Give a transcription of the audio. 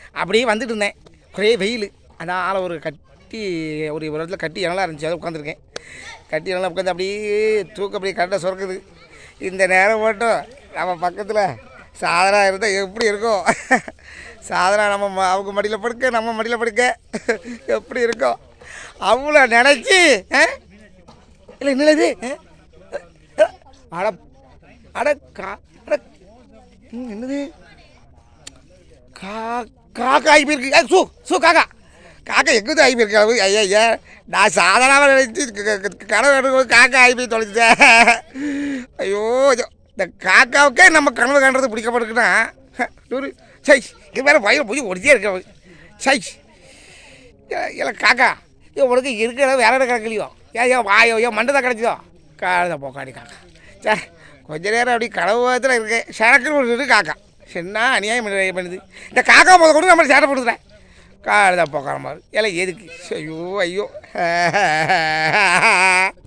அப்படியே வந்துட்டு இருந்தேன் ஒரே வெயில் அதான் ஆளை ஒரு கட்டி ஒரு ஒரு இடத்துல கட்டி நல்லா இருந்துச்சு அதை உட்காந்துருக்கேன் கட்டி நல்லா உட்காந்து அப்படியே தூக்கம் அப்படியே கரெக்டாக சுரக்குது இந்த நேரம் மட்டும் நம்ம பக்கத்தில் சாதனா இருந்தால் எப்படி இருக்கும் சாதனா நம்ம ம- அவங்க மடியில் படுக்க நம்ம மடியில் படுக்க எப்படி இருக்கும் அவ்வளோ நினச்சி இல்லை என்னது அட அட கா அட ம், என்னது கா காக்கா ஆகி போயிருக்கு ஏ, சூ சூ காக்கா காக்கா எங்கே ஆகி போயிருக்கு ஐயா ஐயா நான் சாதாரணமாக நினச்சி கனவு எடுக்கும்போது காக்கா ஆகி போய் தொலைச்சிட்டேன் ஐயோ ஐயோ. இந்த காக்காவுக்கே நம்ம கனவு காண்றது பிடிக்க மாட்டேங்குன்னா ஒரு சை இது வேறு பயிர் போய் ஒடிச்சே இருக்க சை இல்லை காக்கா ஏ உனக்கு இருக்கிற வேற இடம் கிடக்கலையோ ஏன் ஏன் வாயோ ஏன் மண்டை தான் கிடச்சதோ காலத போக்காடி காக்கா சே கொஞ்ச நேரம் அப்படி கடவுளத்தில் இருக்கேன் சரக்குன்னு ஒரு இது காக்கா என்ன அநியாயம் பண்ணி- பண்ணுது இந்த காக்கா முத கொண்டு நம்மளை சேட்டை போடுறேன் காலத போக்கார மாதிரி இல்லை எதுக்கு ஐயோ ஐயோ